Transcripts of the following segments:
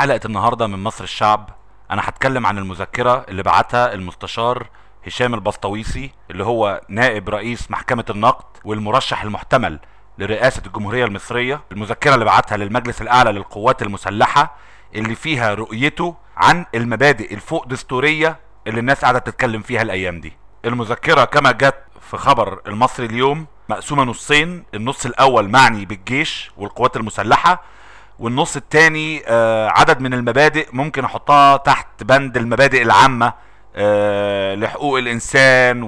حلقة النهاردة من مصر الشعب أنا هتكلم عن المذكرة اللي بعتها المستشار هشام البسطويسي اللي هو نائب رئيس محكمة النقد والمرشح المحتمل لرئاسة الجمهورية المصرية المذكرة اللي بعتها للمجلس الأعلى للقوات المسلحة اللي فيها رؤيته عن المبادئ الفوق دستورية اللي الناس قاعدة تتكلم فيها الأيام دي المذكرة كما جت في خبر المصري اليوم مقسومة نصين النص الأول معني بالجيش والقوات المسلحة والنص التاني آه، عدد من المبادئ ممكن احطها تحت بند المبادئ العامة آه، لحقوق الانسان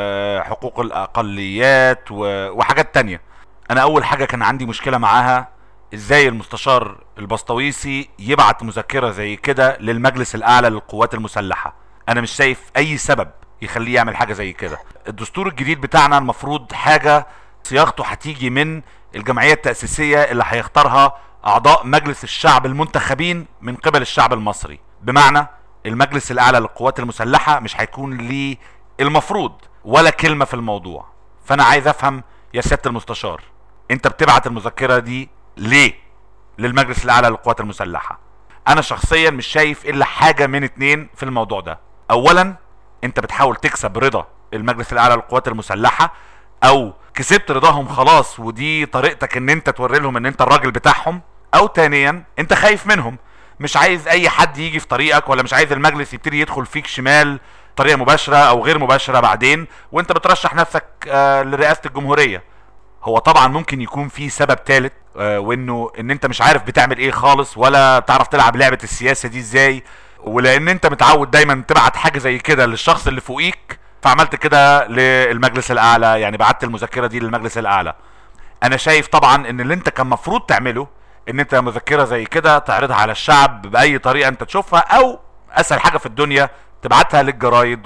وحقوق الاقليات و- وحاجات تانية انا اول حاجة كان عندي مشكلة معاها ازاي المستشار البسطويسي يبعت مذكرة زي كده للمجلس الاعلى للقوات المسلحة انا مش شايف اي سبب يخليه يعمل حاجة زي كده الدستور الجديد بتاعنا المفروض حاجة صياغته هتيجي من الجمعية التأسيسية اللي هيختارها أعضاء مجلس الشعب المنتخبين من قبل الشعب المصري بمعنى المجلس الأعلى للقوات المسلحة مش هيكون ليه المفروض ولا كلمة في الموضوع فأنا عايز أفهم يا سيادة المستشار أنت بتبعت المذكرة دي ليه للمجلس الأعلى للقوات المسلحة أنا شخصيا مش شايف إلا حاجة من اتنين في الموضوع ده أولا أنت بتحاول تكسب رضا المجلس الأعلى للقوات المسلحة او كسبت رضاهم خلاص ودي طريقتك ان انت توري لهم ان انت الراجل بتاعهم او تانيا انت خايف منهم مش عايز اي حد يجي في طريقك ولا مش عايز المجلس يبتدي يدخل فيك شمال طريقه مباشره او غير مباشره بعدين وانت بترشح نفسك آه لرئاسه الجمهوريه هو طبعا ممكن يكون في سبب ثالث آه وانه ان انت مش عارف بتعمل ايه خالص ولا بتعرف تلعب لعبه السياسه دي ازاي ولان انت متعود دايما تبعت حاجه زي كده للشخص اللي فوقيك فعملت كده للمجلس الاعلى يعني بعت المذكره دي للمجلس الاعلى انا شايف طبعا ان اللي انت كان مفروض تعمله ان انت مذكره زي كده تعرضها على الشعب باي طريقه انت تشوفها او اسهل حاجه في الدنيا تبعتها للجرايد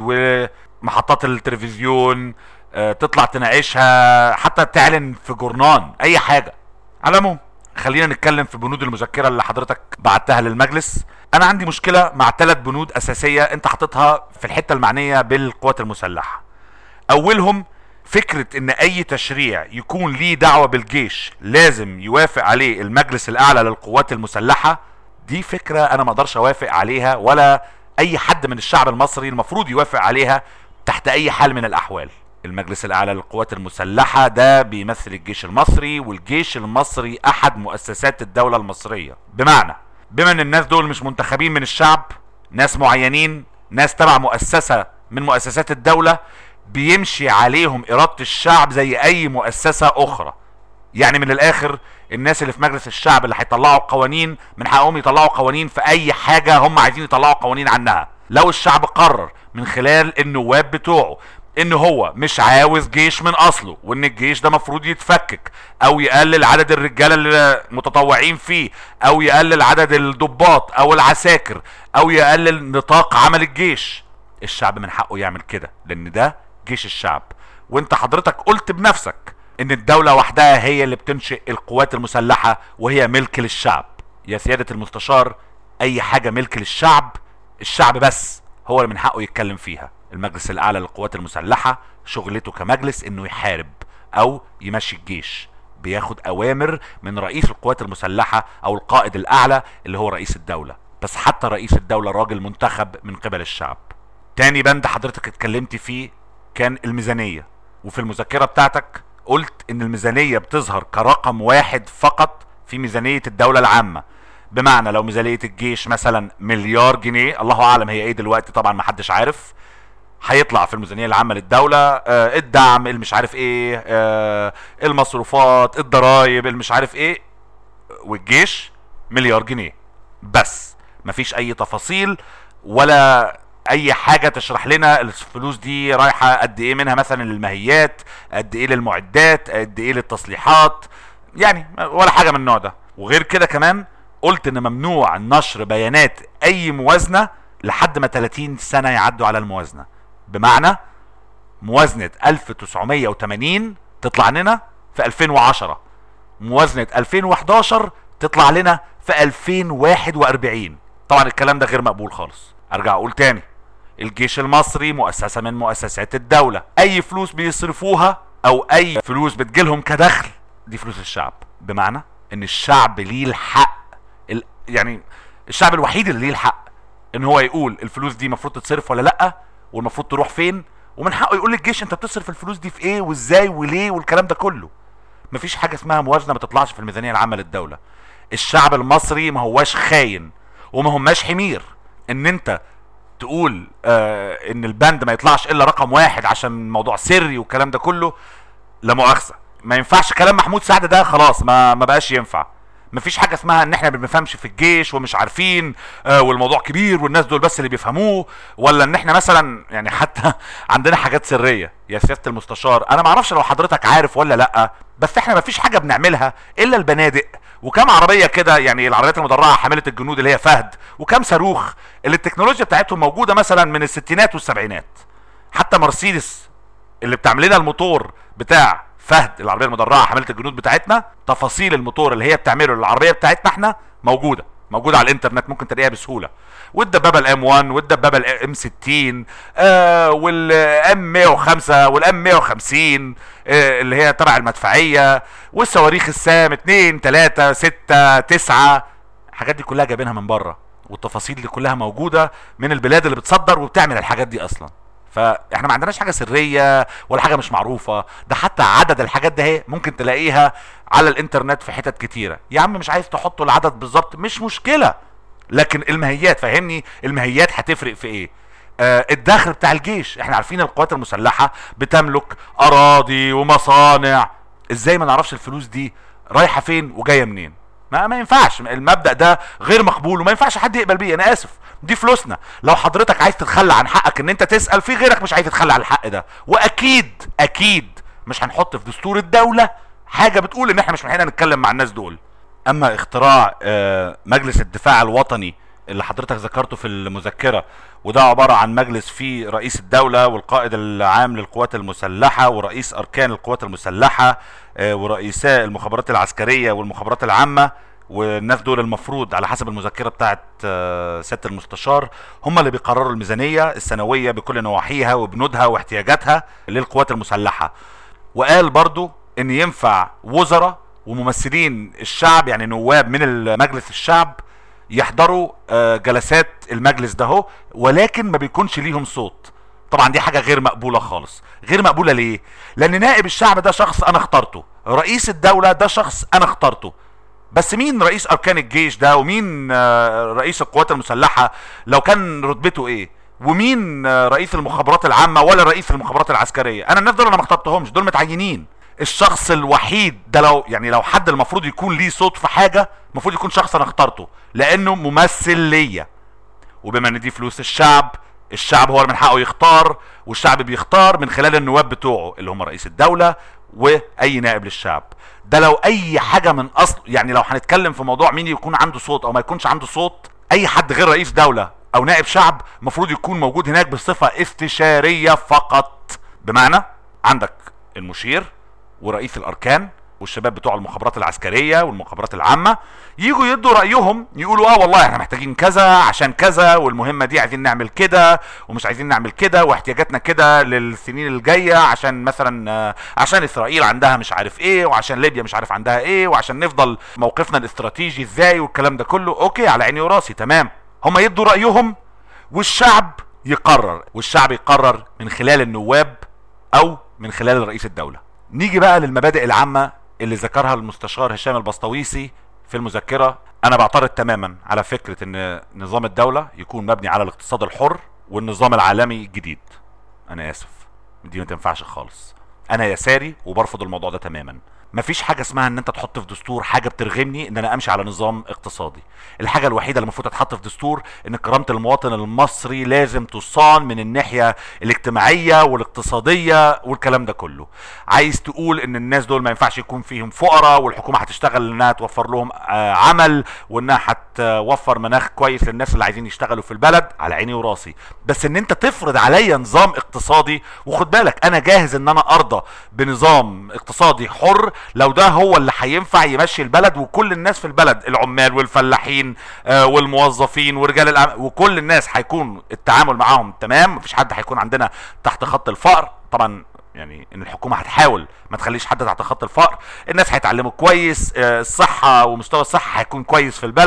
ومحطات التلفزيون آه، تطلع تناقشها حتى تعلن في جورنان اي حاجه على العموم خلينا نتكلم في بنود المذكره اللي حضرتك بعتها للمجلس انا عندي مشكله مع ثلاث بنود اساسيه انت حاططها في الحته المعنيه بالقوات المسلحه اولهم فكرة ان اي تشريع يكون ليه دعوة بالجيش لازم يوافق عليه المجلس الاعلى للقوات المسلحة دي فكرة انا ما اقدرش اوافق عليها ولا اي حد من الشعب المصري المفروض يوافق عليها تحت اي حال من الاحوال المجلس الاعلى للقوات المسلحة ده بيمثل الجيش المصري والجيش المصري احد مؤسسات الدولة المصرية بمعنى بما ان الناس دول مش منتخبين من الشعب ناس معينين ناس تبع مؤسسة من مؤسسات الدولة بيمشي عليهم إرادة الشعب زي أي مؤسسة أخرى يعني من الآخر الناس اللي في مجلس الشعب اللي هيطلعوا قوانين من حقهم يطلعوا قوانين في أي حاجة هم عايزين يطلعوا قوانين عنها لو الشعب قرر من خلال النواب بتوعه ان هو مش عاوز جيش من اصله وان الجيش ده مفروض يتفكك او يقلل عدد الرجاله اللي متطوعين فيه او يقلل عدد الضباط او العساكر او يقلل نطاق عمل الجيش الشعب من حقه يعمل كده لان ده جيش الشعب وانت حضرتك قلت بنفسك ان الدولة وحدها هي اللي بتنشئ القوات المسلحة وهي ملك للشعب يا سيادة المستشار اي حاجة ملك للشعب الشعب بس هو اللي من حقه يتكلم فيها المجلس الاعلى للقوات المسلحة شغلته كمجلس انه يحارب او يمشي الجيش بياخد اوامر من رئيس القوات المسلحة او القائد الاعلى اللي هو رئيس الدولة بس حتى رئيس الدولة راجل منتخب من قبل الشعب تاني بند حضرتك اتكلمت فيه كان الميزانية وفي المذكرة بتاعتك قلت ان الميزانية بتظهر كرقم واحد فقط في ميزانية الدولة العامة بمعنى لو ميزانية الجيش مثلا مليار جنيه الله اعلم هي ايه دلوقتي طبعا ما حدش عارف هيطلع في الميزانية العامة للدولة آه الدعم المش عارف ايه آه المصروفات الضرايب المش عارف ايه والجيش مليار جنيه بس مفيش اي تفاصيل ولا اي حاجه تشرح لنا الفلوس دي رايحه قد ايه منها مثلا للمهيات قد ايه للمعدات قد ايه للتصليحات يعني ولا حاجه من النوع ده وغير كده كمان قلت ان ممنوع نشر بيانات اي موازنه لحد ما 30 سنه يعدوا على الموازنه بمعنى موازنه 1980 تطلع لنا في 2010 موازنه 2011 تطلع لنا في 2041 طبعا الكلام ده غير مقبول خالص ارجع اقول تاني الجيش المصري مؤسسة من مؤسسات الدولة اي فلوس بيصرفوها او اي فلوس بتجيلهم كدخل دي فلوس الشعب بمعنى ان الشعب ليه الحق ال... يعني الشعب الوحيد اللي ليه الحق ان هو يقول الفلوس دي المفروض تتصرف ولا لا والمفروض تروح فين ومن حقه يقول للجيش انت بتصرف الفلوس دي في ايه وازاي وليه والكلام ده كله مفيش حاجه اسمها موازنه ما تطلعش في الميزانيه العامه للدوله الشعب المصري ما هواش خاين وما هماش حمير ان انت تقول آه ان البند ما يطلعش الا رقم واحد عشان موضوع سري والكلام ده كله لا مؤاخذه ما ينفعش كلام محمود سعد ده خلاص ما ما بقاش ينفع مفيش حاجه اسمها ان احنا ما بنفهمش في الجيش ومش عارفين آه والموضوع كبير والناس دول بس اللي بيفهموه ولا ان احنا مثلا يعني حتى عندنا حاجات سريه يا سياده المستشار انا ما اعرفش لو حضرتك عارف ولا لا بس احنا مفيش حاجه بنعملها الا البنادق وكم عربيه كده يعني العربيات المدرعه حامله الجنود اللي هي فهد وكم صاروخ اللي التكنولوجيا بتاعتهم موجوده مثلا من الستينات والسبعينات حتى مرسيدس اللي بتعمل لنا الموتور بتاع فهد العربيه المدرعه حامله الجنود بتاعتنا تفاصيل الموتور اللي هي بتعمله للعربيه بتاعتنا احنا موجوده موجوده على الانترنت ممكن تلاقيها بسهوله والدبابه الام 1 والدبابه الام 60 آه والام 105 والام 150 آه اللي هي تبع المدفعيه والصواريخ السام 2 3 6 9 الحاجات دي كلها جايبينها من بره والتفاصيل دي كلها موجوده من البلاد اللي بتصدر وبتعمل الحاجات دي اصلا فاحنا ما عندناش حاجه سريه ولا حاجه مش معروفه ده حتى عدد الحاجات ده اهي ممكن تلاقيها على الانترنت في حتت كتيره يا عم مش عايز تحطوا العدد بالظبط مش مشكله لكن المهيات فهمني المهيات هتفرق في ايه آه الدخل بتاع الجيش احنا عارفين القوات المسلحه بتملك اراضي ومصانع ازاي ما نعرفش الفلوس دي رايحه فين وجايه منين ما ما ينفعش المبدا ده غير مقبول وما ينفعش حد يقبل بيه انا اسف دي فلوسنا لو حضرتك عايز تتخلى عن حقك ان انت تسال في غيرك مش عايز يتخلى عن الحق ده واكيد اكيد مش هنحط في دستور الدوله حاجه بتقول ان احنا مش من هنا نتكلم مع الناس دول اما اختراع آه، مجلس الدفاع الوطني اللي حضرتك ذكرته في المذكره وده عباره عن مجلس فيه رئيس الدوله والقائد العام للقوات المسلحه ورئيس اركان القوات المسلحه آه، ورئيساء المخابرات العسكريه والمخابرات العامه والناس دول المفروض على حسب المذكره بتاعت آه، سياده المستشار هم اللي بيقرروا الميزانيه السنويه بكل نواحيها وبنودها واحتياجاتها للقوات المسلحه وقال برضو ان ينفع وزراء وممثلين الشعب يعني نواب من مجلس الشعب يحضروا آه، جلسات المجلس ده هو ولكن ما بيكونش ليهم صوت طبعا دي حاجه غير مقبوله خالص غير مقبوله ليه لان نائب الشعب ده شخص انا اخترته رئيس الدوله ده شخص انا اخترته بس مين رئيس اركان الجيش ده ومين آه، رئيس القوات المسلحه لو كان رتبته ايه ومين آه، رئيس المخابرات العامه ولا رئيس المخابرات العسكريه انا الناس دول انا ما اخترتهمش دول متعينين الشخص الوحيد ده لو يعني لو حد المفروض يكون ليه صوت في حاجه المفروض يكون شخص انا اخترته لانه ممثل ليا وبما ان دي فلوس الشعب الشعب هو اللي من حقه يختار والشعب بيختار من خلال النواب بتوعه اللي هم رئيس الدولة واي نائب للشعب ده لو اي حاجة من اصل يعني لو هنتكلم في موضوع مين يكون عنده صوت او ما يكونش عنده صوت اي حد غير رئيس دولة او نائب شعب المفروض يكون موجود هناك بصفة استشارية فقط بمعنى عندك المشير ورئيس الاركان والشباب بتوع المخابرات العسكريه والمخابرات العامه يجوا يدوا رايهم يقولوا اه والله احنا محتاجين كذا عشان كذا والمهمه دي عايزين نعمل كده ومش عايزين نعمل كده واحتياجاتنا كده للسنين الجايه عشان مثلا آه، عشان اسرائيل عندها مش عارف ايه وعشان ليبيا مش عارف عندها ايه وعشان نفضل موقفنا الاستراتيجي ازاي والكلام ده كله اوكي على عيني وراسي تمام هم يدوا رايهم والشعب يقرر والشعب يقرر من خلال النواب او من خلال رئيس الدوله نيجي بقى للمبادئ العامه اللي ذكرها المستشار هشام البسطويسي في المذكره انا بعترض تماما على فكره ان نظام الدوله يكون مبني على الاقتصاد الحر والنظام العالمي الجديد انا اسف دي ما تنفعش خالص انا يساري وبرفض الموضوع ده تماما مفيش حاجه اسمها ان انت تحط في دستور حاجه بترغمني ان انا امشي على نظام اقتصادي الحاجه الوحيده اللي المفروض تتحط في دستور ان كرامه المواطن المصري لازم تصان من الناحيه الاجتماعيه والاقتصاديه والكلام ده كله عايز تقول ان الناس دول ما ينفعش يكون فيهم فقراء والحكومه هتشتغل انها توفر لهم آه، عمل وانها هتوفر مناخ كويس للناس اللي عايزين يشتغلوا في البلد على عيني وراسي بس ان انت تفرض عليا نظام اقتصادي وخد بالك انا جاهز ان انا ارضى بنظام اقتصادي حر لو ده هو اللي هينفع يمشي البلد وكل الناس في البلد العمال والفلاحين آه، والموظفين ورجال الاعمال وكل الناس هيكون التعامل معاهم تمام مفيش حد هيكون عندنا تحت خط الفقر طبعا يعني ان الحكومه هتحاول ما تخليش حد تحت خط الفقر الناس هيتعلموا كويس آه، الصحه ومستوى الصحه هيكون كويس في البلد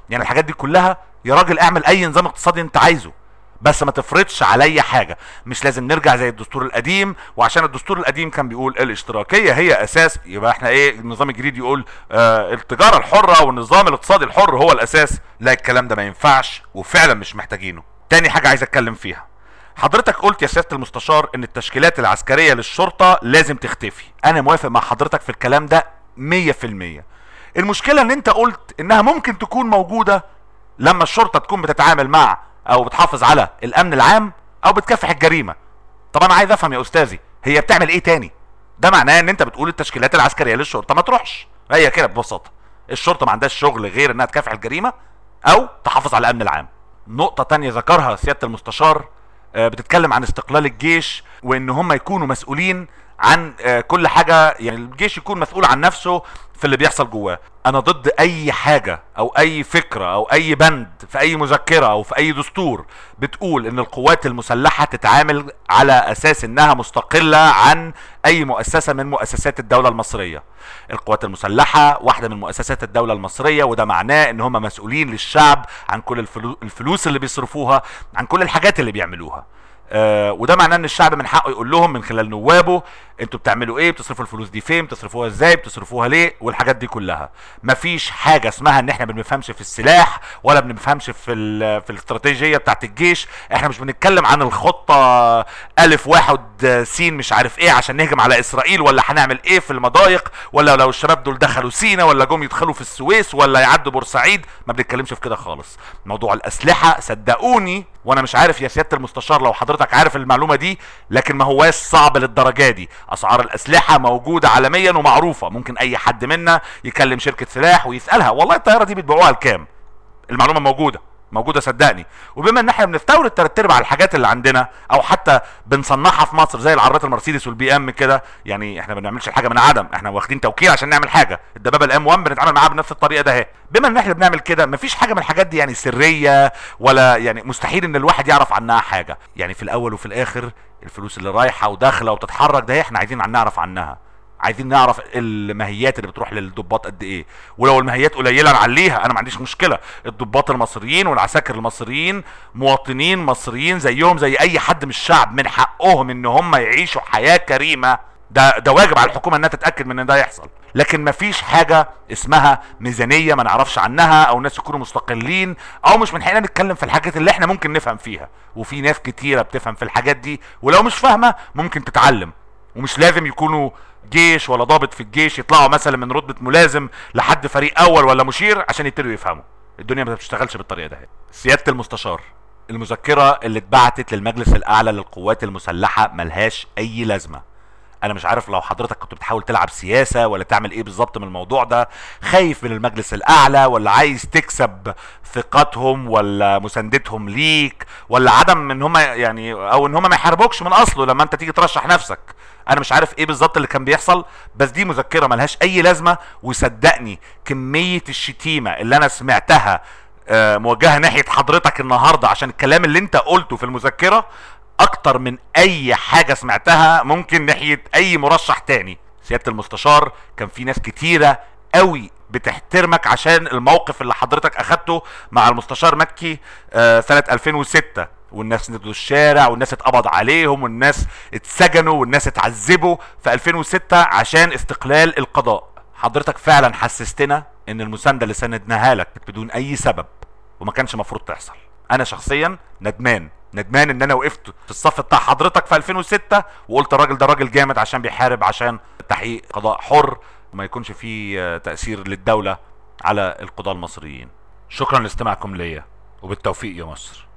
يعني الحاجات دي كلها يا راجل اعمل اي نظام اقتصادي انت عايزه بس ما تفرضش عليا حاجة مش لازم نرجع زي الدستور القديم وعشان الدستور القديم كان بيقول الاشتراكية هي اساس يبقى احنا ايه النظام الجديد يقول آه التجارة الحرة والنظام الاقتصادي الحر هو الاساس لا الكلام ده ما ينفعش وفعلا مش محتاجينه تاني حاجة عايز اتكلم فيها حضرتك قلت يا سياده المستشار ان التشكيلات العسكريه للشرطه لازم تختفي انا موافق مع حضرتك في الكلام ده 100% المشكله ان انت قلت انها ممكن تكون موجوده لما الشرطه تكون بتتعامل مع او بتحافظ على الامن العام او بتكافح الجريمه طب انا عايز افهم يا استاذي هي بتعمل ايه تاني ده معناه ان انت بتقول التشكيلات العسكريه للشرطه ما تروحش هي كده ببساطه الشرطه ما عندهاش شغل غير انها تكافح الجريمه او تحافظ على الامن العام نقطه تانية ذكرها سياده المستشار آه، بتتكلم عن استقلال الجيش وان هم يكونوا مسؤولين عن آه، كل حاجة يعني الجيش يكون مسؤول عن نفسه في اللي بيحصل جواه انا ضد اي حاجة او اي فكرة او اي بند في اي مذكرة او في اي دستور بتقول ان القوات المسلحة تتعامل على اساس انها مستقلة عن اي مؤسسة من مؤسسات الدولة المصرية القوات المسلحة واحدة من مؤسسات الدولة المصرية وده معناه ان هم مسؤولين للشعب عن كل الفلو- الفلوس اللي بيصرفوها عن كل الحاجات اللي بيعملوها آه وده معناه ان الشعب من حقه يقول لهم من خلال نوابه انتوا بتعملوا ايه بتصرفوا الفلوس دي فين بتصرفوها ازاي بتصرفوها ليه والحاجات دي كلها مفيش حاجه اسمها ان احنا ما بنفهمش في السلاح ولا بنفهمش في ال- في الاستراتيجيه بتاعت الجيش احنا مش بنتكلم عن الخطه الف واحد آه، سين مش عارف ايه عشان نهجم على اسرائيل ولا هنعمل ايه في المضايق ولا لو الشباب دول دخلوا سينا ولا جم يدخلوا في السويس ولا يعدوا بورسعيد ما بنتكلمش في كده خالص موضوع الاسلحه صدقوني وانا مش عارف يا سياده المستشار لو حضرتك عارف المعلومه دي لكن ما هواش صعب للدرجه دي اسعار الاسلحه موجوده عالميا ومعروفه ممكن اي حد منا يكلم شركه سلاح ويسالها والله الطياره دي بتبيعوها لكام المعلومه موجوده موجوده صدقني وبما ان احنا بنستورد تلات ارباع الحاجات اللي عندنا او حتى بنصنعها في مصر زي العربيات المرسيدس والبي ام كده يعني احنا ما بنعملش الحاجه من عدم احنا واخدين توكيل عشان نعمل حاجه الدبابه الام 1 بنتعامل معاها بنفس الطريقه ده اهي بما ان احنا بنعمل كده مفيش حاجه من الحاجات دي يعني سريه ولا يعني مستحيل ان الواحد يعرف عنها حاجه يعني في الاول وفي الاخر الفلوس اللي رايحه وداخله وتتحرك ده احنا عايزين نعرف عنها عايزين نعرف الماهيات اللي بتروح للضباط قد ايه ولو الماهيات قليله نعليها انا ما عنديش مشكله الضباط المصريين والعساكر المصريين مواطنين مصريين زيهم زي اي حد من الشعب من حقهم ان هم يعيشوا حياه كريمه ده ده واجب على الحكومه انها تتاكد من ان ده يحصل لكن مفيش حاجه اسمها ميزانيه ما نعرفش عنها او ناس يكونوا مستقلين او مش من حقنا نتكلم في الحاجات اللي احنا ممكن نفهم فيها وفي ناس كتيره بتفهم في الحاجات دي ولو مش فاهمه ممكن تتعلم ومش لازم يكونوا جيش ولا ضابط في الجيش يطلعوا مثلا من رتبه ملازم لحد فريق اول ولا مشير عشان يبتدوا يفهموا الدنيا ما بتشتغلش بالطريقه ده سياده المستشار المذكره اللي اتبعتت للمجلس الاعلى للقوات المسلحه ملهاش اي لازمه انا مش عارف لو حضرتك كنت بتحاول تلعب سياسه ولا تعمل ايه بالظبط من الموضوع ده خايف من المجلس الاعلى ولا عايز تكسب ثقتهم ولا مساندتهم ليك ولا عدم ان هم يعني او ان هم ما يحاربوكش من اصله لما انت تيجي ترشح نفسك انا مش عارف ايه بالظبط اللي كان بيحصل بس دي مذكره ملهاش اي لازمه وصدقني كميه الشتيمه اللي انا سمعتها آه، موجهه ناحيه حضرتك النهارده عشان الكلام اللي انت قلته في المذكره اكتر من اي حاجة سمعتها ممكن ناحية اي مرشح تاني سيادة المستشار كان في ناس كتيرة قوي بتحترمك عشان الموقف اللي حضرتك اخدته مع المستشار مكي آه سنة 2006 والناس نزلوا الشارع والناس اتقبض عليهم والناس اتسجنوا والناس اتعذبوا في 2006 عشان استقلال القضاء حضرتك فعلا حسستنا ان المساندة اللي سندناها لك بدون اي سبب وما كانش مفروض تحصل انا شخصيا ندمان ندمان ان انا وقفت في الصف بتاع حضرتك في 2006 وقلت الراجل ده راجل جامد عشان بيحارب عشان تحقيق قضاء حر وما يكونش فيه آه، تأثير للدولة على القضاة المصريين شكرا لاستماعكم ليا وبالتوفيق يا مصر